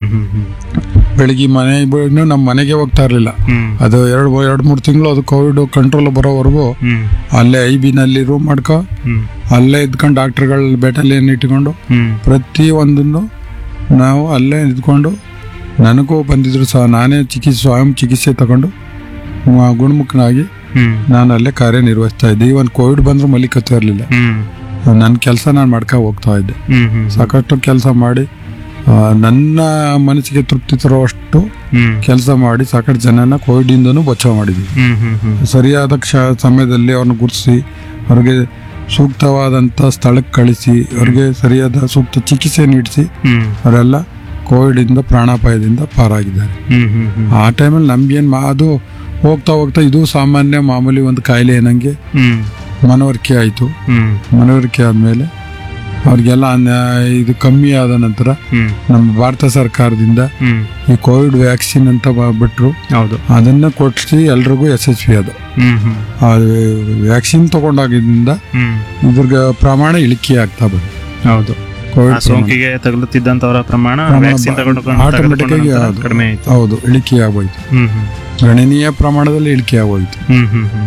ಹ್ಮ್ ಹ್ಮ್ ಬೆಳಿಗ್ಗೆ ಮನೆ ಇನ್ನು ನಮ್ಮ ಮನೆಗೆ ಹೋಗ್ತಾ ಇರಲಿಲ್ಲ ಹ್ಮ್ ಅದು ಎರಡು ಎರಡು ಮೂರು ತಿಂಗಳು ಅದು ಕೋವಿಡ್ ಕಂಟ್ರೋಲ್ ಬರೋವರೆಗೂ ಹ್ಮ್ ಅಲ್ಲೇ ಐ ಬಿನಲ್ಲಿ ರೂಮ್ ಮಾಡ್ಕೊ ಹ್ಮ್ ಅಲ್ಲೇ ಇದ್ಕೊಂಡು ಡಾಕ್ಟರ್ಗಳ ಬೆಟಲಿಯನ್ ಇಟ್ಕೊಂಡು ಹ್ಮ್ ಪ್ರತಿ ಒಂದನ್ನು ನಾವು ಅಲ್ಲೇ ಇದ್ಕೊಂಡು ನನಗೂ ಬಂದಿದ್ರು ಸಹ ನಾನೇ ಚಿಕಿತ್ಸೆ ಸ್ವಯಂ ಚಿಕಿತ್ಸೆ ತಗೊಂಡು ಮ- ಗುಣಮುಖನಾಗಿ ಹ್ಮ್ ನಾನು ಅಲ್ಲೇ ಕಾರ್ಯನಿರ್ವಹಿಸ್ತಾ ಇದ್ದೆ ಇವನ್ ಕೋವಿಡ್ ಬಂದರೂ ಮಲಿಕತ್ತಾ ಇರಲಿಲ್ಲ ಹ್ಮ್ ನನ್ನ ಕೆಲಸ ನಾನು ಮಾಡ್ಕೊ ಹೋಗ್ತಾ ಇದ್ದೆ ಹ್ಮ್ ಹ್ಮ್ ಸಾಕಷ್ಟು ಕೆಲಸ ಮಾಡಿ ಆ, ನನ್ನ ಮನಸ್ಸಿಗೆ ತೃಪ್ತಿ ತರುವಷ್ಟು ಹ್ಮ್ ಕೆಲಸ ಮಾಡಿ ಸಾಕಷ್ಟು ಜನನ ಕೋವಿಡಿಂದನೂ ಬಚಾವ್ ಮಾಡಿದ್ವಿ ಹ್ಮ್ ಹ್ಮ್ ಹ್ಮ್ ಸರಿಯಾದ ಕ್ಷ ಸಮಯದಲ್ಲಿ ಅವ್ರನ್ನ ಗುರುತಿಸಿ ಅವ್ರಿಗೆ ಸೂಕ್ತವಾದಂಥ ಸ್ಥಳಕ್ಕೆ ಕಳಿಸಿ ಅವ್ರಿಗೆ ಸರಿಯಾದ ಸೂಕ್ತ ಚಿಕಿತ್ಸೆ ನೀಡಿಸಿ ಹ್ಮ್ ಅವರೆಲ್ಲ ಕೋವಿಡಿಂದ ಪ್ರಾಣಾಪಾಯದಿಂದ ಪಾರಾಗಿದ್ದಾರೆ ಹ್ಮ್ ಹ್ಮ್ ಹ್ಮ್ ಆ ಟೈಮಲ್ಲಿ ನಮ್ಗೇನು ಮಾ ಅದು ಹೋಗ್ತಾ ಹೋಗ್ತಾ ಇದು ಸಾಮಾನ್ಯ ಮಾಮೂಲಿ ಒಂದು ಕಾಯಿಲೆ ಏನಂಗೆ ಹ್ಮ್ ಮನವರಿಕೆ ಆಯಿತು ಹ್ಮ್ ಮನವರಿಕೆ ಆದಮೇಲೆ ಅವ್ರಿಗೆಲ್ಲ ಅನ್ನ- ಇದು ಕಮ್ಮಿ ಆದ ನಂತರ ಹ್ಮ್ ನಮ್ಮ ಭಾರತ ಸರ್ಕಾರದಿಂದ ಹ್ಮ್ ಈ ಕೋವಿಡ್ ವ್ಯಾಕ್ಸಿನ್ ಅಂತ ಬ- ಬಿಟ್ರು ಹೌದು ಅದನ್ನ ಕೊಡಿಸಿ ಎಲ್ರಿಗೂ ಯಶಸ್ವಿ ಅದು ಹ್ಮ್ ಹ್ಮ್ ಆ ವ್ಯಾಕ್ಸಿನ್ ತಗೊಂಡಾಗಿದ್ದರಿಂದ ಹ್ಮ್ ಇದ್ರ ಪ್ರಮಾಣ ಇಳಿಕೆ ಆಗ್ತಾ ಬಂತು ಹೌದು ಆ ಕೋವಿಡ್ ಸೋಂಕಿಗೆ ತಗುಲುತ್ತಿದ್ದಂತವರ ಪ್ರಮಾಣ ಪ್ರಮಾಣ ವ್ಯಾಕ್ಸಿನ್ ತಗೊಂಡು automatic ಆಗಿ ತಗೊಂಡ ಅದು- ಕಡಿಮೆ ಆಯ್ತು ಹೌದು ಇಳಿಕೆ ಆಗೋಯ್ತು ಹ್ಮ್ ಹ್ಮ್ ಗಣನೀಯ ಪ್ರಮಾಣದಲ್ಲಿ ಇಳಿಕೆ ಆಗೋಯ್ತು ಹ್ಮ್ ಹ್ಮ್ ಹ್ಮ್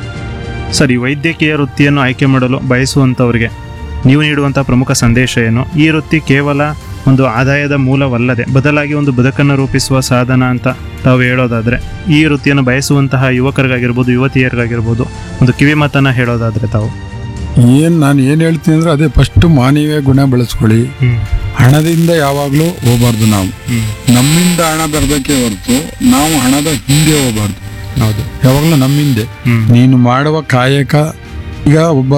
ಸರಿ ವೈದ್ಯಕೀಯ ವೃತ್ತಿಯನ್ನು ಆಯ್ಕೆ ಮಾಡಲು ಬಯಸುವಂತವರಿಗೆ ನೀವು ನೀಡುವಂತಹ ಪ್ರಮುಖ ಸಂದೇಶ ಏನು ಈ ವೃತ್ತಿ ಕೇವಲ ಒಂದು ಆದಾಯದ ಮೂಲವಲ್ಲದೆ ಬದಲಾಗಿ ಒಂದು ಬದುಕನ್ನು ರೂಪಿಸುವ ಸಾಧನ ಅಂತ ತಾವು ಹೇಳೋದಾದ್ರೆ ಈ ವೃತ್ತಿಯನ್ನು ಬಯಸುವಂತಹ ಯುವಕರಿಗಾಗಿರ್ಬೋದು ಯುವತಿಯರಿಗಾಗಿರ್ಬೋದು ಒಂದು ಕಿವಿ ಮಾತನ್ನ ಹೇಳೋದಾದ್ರೆ ತಾವು ಏನ್ ನಾನು ಏನ್ ಹೇಳ್ತೀನಿ ಅಂದ್ರೆ ಅದೇ ಫಸ್ಟ್ ಮಾನವೀಯ ಗುಣ ಬೆಳೆಸ್ಕೊಳ್ಳಿ ಹ್ಮ್ ಹಣದಿಂದ ಯಾವಾಗಲೂ ಹೋಗ್ಬಾರ್ದು ನಾವು ಹ್ಮ್ ನಮ್ಮಿಂದ ಹಣ ಬರಬೇಕೇ ಹೊರತು ನಾವು ಹಣದ ಹಿಂದೆ ಹೋಗ್ಬಾರ್ದು ಹೌದು ಯಾವಾಗಲೂ ನಮ್ಮಿಂದೆ ಹ್ಮ್ ನೀನು ಮಾಡುವ ಕಾಯಕ ಈಗ ಒಬ್ಬ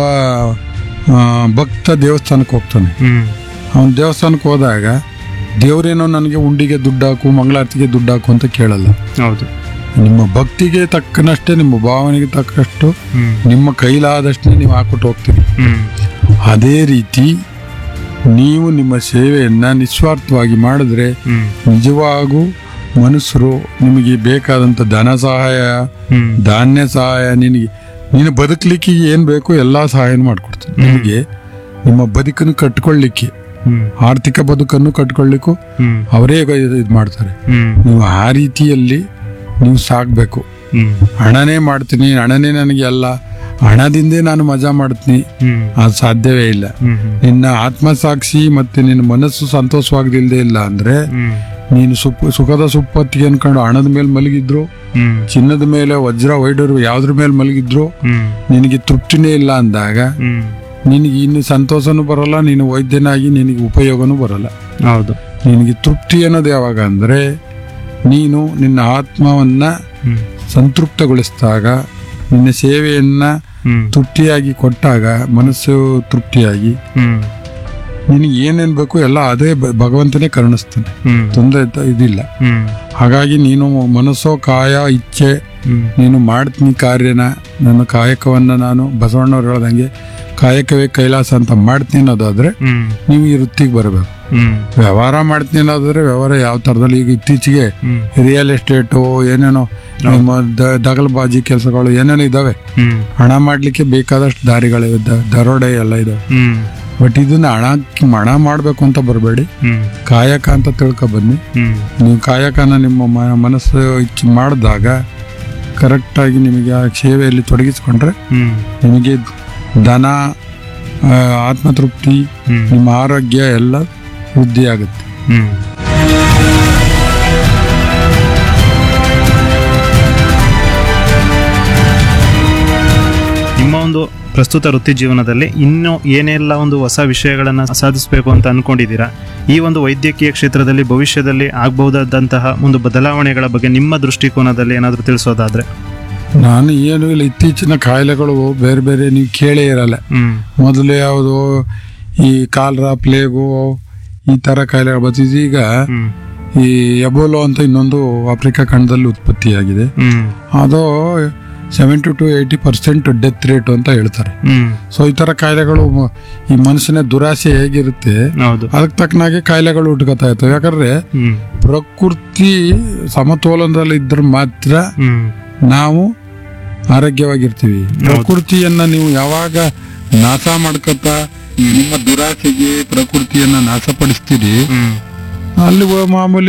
ಆ, ಭಕ್ತ ದೇವಸ್ಥಾನಕ್ಕೆ ಹೋಗ್ತಾನೆ ಹ್ಮ್ ಅವನು ದೇವಸ್ಥಾನಕ್ಕೆ ಹೋದಾಗ ದೇವರೇನೋ ನನಗೆ ಉಂಡಿಗೆ ದುಡ್ಡು ಹಾಕು ಮಂಗಳಾರತಿಗೆ ದುಡ್ಡು ಹಾಕು ಅಂತ ಕೇಳಲ್ಲ ಹೌದು ನಿಮ್ಮ ಭಕ್ತಿಗೆ ತಕ್ಕನಷ್ಟೇ ನಿಮ್ಮ ಭಾವನೆಗೆ ತಕ್ಕಷ್ಟು ಹ್ಮ್ ನಿಮ್ಮ ಕೈಲಾದಷ್ಟೇ ನೀವು ಹಾಕ್ಬಿಟ್ಟು ಹೋಗ್ತೀರಿ ಹ್ಮ್ ಅದೇ ರೀತಿ ನೀವು ನಿಮ್ಮ ಸೇವೆಯನ್ನ ನಿಸ್ವಾರ್ಥವಾಗಿ ಮಾಡಿದ್ರೆ ಹ್ಮ್ ನಿಜವಾಗೂ ಮನುಷ್ಯರು ನಿಮಗೆ ಬೇಕಾದಂಥ ಧನ ಸಹಾಯ ಹ್ಮ್ ಧಾನ್ಯ ಸಹಾಯ ನಿನಗೆ ನೀನು ಬದುಕಲಿಕ್ಕೆ ಏನು ಬೇಕು ಎಲ್ಲ ಸಹಾಯ ಮಾಡಿಕೊಡ್ತೀನಿ ನಿನಗೆ ನಿಮ್ಮ ಬದುಕನ್ನು ಕಟ್ಕೊಳ್ಳಿಕ್ಕೆ ಹ್ಮ್ ಆರ್ಥಿಕ ಬದುಕನ್ನು ಕಟ್ಕೊಳ್ಳಿಕ್ಕೂ ಹ್ಮ್ ಅವರೇ ಇದು ಮಾಡ್ತಾರೆ ಹ್ಮ್ ನೀವು ಆ ರೀತಿಯಲ್ಲಿ ನೀವು ಸಾಗಬೇಕು ಹ್ಮ್ ಹಣನೇ ಮಾಡ್ತೀನಿ ಹಣನೇ ನನಗೆ ಅಲ್ಲ ಹಣದಿಂದೇ ನಾನು ಮಜಾ ಮಾಡ್ತೀನಿ ಹ್ಮ್ ಅದು ಸಾಧ್ಯವೇ ಇಲ್ಲ ಹ್ಮ್ ಹ್ಮ್ ನಿನ್ನ ಆತ್ಮಸಾಕ್ಷಿ ಮತ್ತೆ ನಿನ್ನ ಮನಸ್ಸು ಸಂತೋಷವಾಗದಿಲ್ಲದೆ ಇಲ್ಲ ಅಂದ್ರೆ ಹ್ಮ್ ನೀನು ಸುಪ್ ಸುಖದ ಸುಪ್ಪತ್ತಿಗೆ ಅನ್ಕೊಂಡು ಹಣದ ಮೇಲೆ ಮಲಗಿದ್ರು ಹ್ಮ್ ಚಿನ್ನದ ಮೇಲೆ ವಜ್ರ ವೈಡರು ಯಾವ್ದ್ರ ಮೇಲೆ ಮಲಗಿದ್ರು ಹ್ಮ್ ನಿನಗೆ ತೃಪ್ತಿನೇ ಇಲ್ಲ ಅಂದಾಗ ಹ್ಮ್ ನಿನಗೆ ಇನ್ನು ಸಂತೋಷನೂ ಬರಲ್ಲ ನೀನು ವೈದ್ಯನಾಗಿ ನಿನಗೆ ಉಪಯೋಗನೂ ಬರಲ್ಲ ಹೌದು ನಿನಗೆ ತೃಪ್ತಿ ಅನ್ನೋದು ಯಾವಾಗ ಅಂದ್ರೆ ನೀನು ನಿನ್ನ ಆತ್ಮವನ್ನ ಹ್ಮ್ ಸಂತೃಪ್ತಗೊಳಿಸಿದಾಗ ನಿನ್ನ ಸೇವೆಯನ್ನ ಹ್ಮ್ ತೃಪ್ತಿಯಾಗಿ ಕೊಟ್ಟಾಗ ಮನಸ್ಸು ತೃಪ್ತಿಯಾಗಿ ಹ್ಮ್ ನಿನಗೆ ಏನೇನ್ ಬೇಕು ಎಲ್ಲ ಅದೇ ಭ- ಭಗವಂತನೇ ಕರುಣಿಸ್ತಾನೆ ಹ್ಮ್ ತೊಂದರೆ ಇದ್ದ- ಇದಿಲ್ಲ ಹ್ಮ್ ಹಾಗಾಗಿ ನೀನು ಮನಸ್ಸೋ ಕಾಯ ಇಚ್ಛೆ ಹ್ಮ್ ನೀನು ಮಾಡ್ತೀನಿ ಕಾರ್ಯನ ನನ್ನ ಕಾಯಕವನ್ನ ನಾನು ಬಸವಣ್ಣವ್ರು ಹೇಳ್ದಂಗೆ ಕಾಯಕವೇ ಕೈಲಾಸ ಅಂತ ಮಾಡ್ತೀನಿ ಅನ್ನೋದಾದ್ರೆ ಹ್ಮ್ ನೀವು ಈ ವೃತ್ತಿಗೆ ಬರಬೇಕು ಹ್ಮ್ ವ್ಯವಹಾರ ಮಾಡ್ತೀನಿ ಅನ್ನೋದಾದ್ರೆ ವ್ಯವಹಾರ ಯಾವ ಥರದಲ್ಲಿ ಈಗ ಇತ್ತೀಚೆಗೆ ಹ್ಮ್ ರಿಯಲ್ ಎಸ್ಟೇಟು ಏನೇನೋ ನಮ್ಮ ದ- ದಗಲ್ಬಾಜಿ ಕೆಲಸಗಳು ಏನೇನೋ ಇದಾವೆ ಹ್ಮ್ ಹಣ ಮಾಡ್ಲಿಕ್ಕೆ ಬೇಕಾದಷ್ಟು ದಾರಿಗಳಿವೆ ದ- ದರೋಡೆ ಎಲ್ಲ ಇದಾವೆ ಹ್ಮ್ ಬಟ್ ಇದನ್ನ ಹಣ ಹಣ ಮಾಡಬೇಕು ಅಂತ ಬರಬೇಡಿ ಹ್ಮ್ ಕಾಯಕ ಅಂತ ತಿಳ್ಕೊ ಬನ್ನಿ ಹ್ಮ್ ನೀವು ಕಾಯಕನ ನಿಮ್ಮ ಮ- ಮನಸ್ಸು ಇಚ್ಛೆ ಮಾಡಿದಾಗ ಕರೆಕ್ಟಾಗಿ ನಿಮಗೆ ಆ ಸೇವೆಯಲ್ಲಿ ತೊಡಗಿಸ್ಕೊಂಡ್ರೆ ಹ್ಮ್ ನಿಮಗೆ ಧನ ಆ, ಆತ್ಮತೃಪ್ತಿ ಹ್ಮ್ ನಿಮ್ಮ ಆರೋಗ್ಯ ಎಲ್ಲ ವೃದ್ಧಿ ಆಗುತ್ತೆ ಹ್ಮ್ ನಿಮ್ಮ ಒಂದು ಪ್ರಸ್ತುತ ವೃತ್ತಿ ಜೀವನದಲ್ಲಿ ಇನ್ನೂ ಏನೆಲ್ಲ ಒಂದು ಹೊಸ ವಿಷಯಗಳನ್ನು ಸಾಧಿಸಬೇಕು ಅಂತ ಅನ್ಕೊಂಡಿದ್ದೀರಾ ಈ ಒಂದು ವೈದ್ಯಕೀಯ ಕ್ಷೇತ್ರದಲ್ಲಿ ಭವಿಷ್ಯದಲ್ಲಿ ಆಗಬಹುದಾದಂತಹ ಒಂದು ಬದಲಾವಣೆಗಳ ಬಗ್ಗೆ ನಿಮ್ಮ ದೃಷ್ಟಿಕೋನದಲ್ಲಿ ಏನಾದರೂ ತಿಳಿಸೋದಾದ್ರೆ ನಾನು ಏನು ಇಲ್ಲ ಇತ್ತೀಚಿನ ಕಾಯಿಲೆಗಳು ಬೇರೆ ಬೇರೆ ನೀವು ಕೇಳೇ ಇರಲ್ಲ ಹ್ಮ್ ಮೊದಲು ಯಾವುದು ಈ ಕಾಲ್ರ ಪ್ಲೇಗು ಈ ಥರ ಕಾಯಿಲೆಗಳು ಬರ್ತಿದ್ದು ಈಗ ಹ್ಮ್ ಈ ಎಬೋಲೋ ಅಂತ ಇನ್ನೊಂದು ಆಫ್ರಿಕಾ ಖಂಡದಲ್ಲಿ ಉತ್ಪತ್ತಿಯಾಗಿದೆ ಹ್ಮ್ ಅದು seventy to eighty percent death rate ಅಂತ ಹೇಳ್ತಾರೆ ಹ್ಮ್ ಸೊ ಈ ಥರ ಕಾಯಿಲೆಗಳು ಮ- ಈ ಮನುಷ್ಯನ ದುರಾಸೆ ಹೇಗಿರುತ್ತೆ ಹೌದು ಅದಕ್ಕೆ ತಕ್ಕನಾಗೆ ಕಾಯಿಲೆಗಳು ಹುಟ್ಕೋತಾ ಇರ್ತವೆ ಯಾಕಂದ್ರೆ ಹ್ಮ್ ಪ್ರಕೃತಿ ಸಮತೋಲನದಲ್ಲಿ ಇದ್ರೆ ಮಾತ್ರ ಹ್ಮ್ ನಾವು ಆರೋಗ್ಯವಾಗಿರ್ತೀವಿ ಪ್ರಕೃತಿಯನ್ನ ನೀವು ಯಾವಾಗ ನಾಶ ಮಾಡ್ಕೊತಾ ನಿಮ್ಮ ದುರಾಸೆಗೆ ಪ್ರಕೃತಿಯನ್ನ ನಾಶಪಡಿಸ್ತೀರಿ ಹ್ಮ್ ಅಲ್ಲಿ ಮಾಮೂಲಿ